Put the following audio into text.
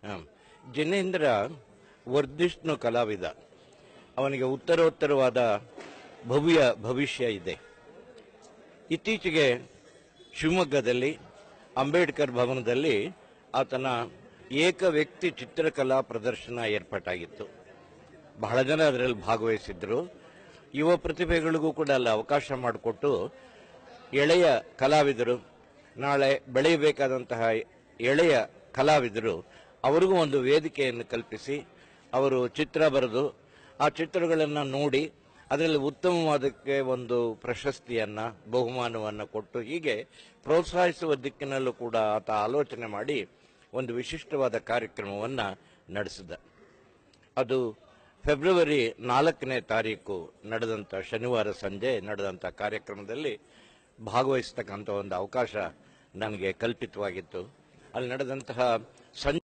ಹ್ಮ್. ಜಿನೇಂದ್ರ ವರ್ಧಿಷ್ಣು ಕಲಾವಿದ ಅವನಿಗೆ ಉತ್ತರೋತ್ತರವಾದ ಭವ್ಯ ಭವಿಷ್ಯ ಇದೆ ಇತ್ತೀಚೆಗೆ ಶಿವಮೊಗ್ಗದಲ್ಲಿ ಅಂಬೇಡ್ಕರ್ ಭವನದಲ್ಲಿ ಆತನ ಏಕ ವ್ಯಕ್ತಿ ಚಿತ್ರಕಲಾ ಪ್ರದರ್ಶನ ಏರ್ಪಾಟಾಗಿತ್ತು ಬಹಳ ಜನ ಅದರಲ್ಲಿ ಭಾಗವಹಿಸಿದ್ರು ಯುವ ಪ್ರತಿಭೆಗಳಿಗೂ ಕೂಡ ಅಲ್ಲಿ ಅವಕಾಶ ಮಾಡಿಕೊಟ್ಟು ಎಳೆಯ ಕಲಾವಿದರು ನಾಳೆ ಬೆಳೆಯಬೇಕಾದಂತಹ ಎಳೆಯ ಕಲಾವಿದರು ಅವರಿಗೂ ಒಂದು ವೇದಿಕೆಯನ್ನು ಕಲ್ಪಿಸಿ ಅವರು ಚಿತ್ರ ಬರೆದು ಆ ಚಿತ್ರಗಳನ್ನು ನೋಡಿ ಅದರಲ್ಲಿ ಉತ್ತಮವಾದಕ್ಕೆ ಒಂದು ಪ್ರಶಸ್ತಿಯನ್ನ ಬಹುಮಾನವನ್ನು ಕೊಟ್ಟು ಹೀಗೆ ಪ್ರೋತ್ಸಾಹಿಸುವ ದಿಕ್ಕಿನಲ್ಲೂ ಕೂಡ ಆತ ಆಲೋಚನೆ ಮಾಡಿ ಒಂದು ವಿಶಿಷ್ಟವಾದ ಕಾರ್ಯಕ್ರಮವನ್ನು ನಡೆಸಿದ ಅದು ಫೆಬ್ರವರಿ ನಾಲ್ಕನೇ ತಾರೀಕು ನಡೆದಂತ ಶನಿವಾರ ಸಂಜೆ ನಡೆದಂತ ಕಾರ್ಯಕ್ರಮದಲ್ಲಿ ಭಾಗವಹಿಸತಕ್ಕಂಥ ಒಂದು ಅವಕಾಶ ನನಗೆ ಕಲ್ಪಿತವಾಗಿತ್ತು ಅಲ್ಲಿ ನಡೆದಂತಹ ಸಂಜೆ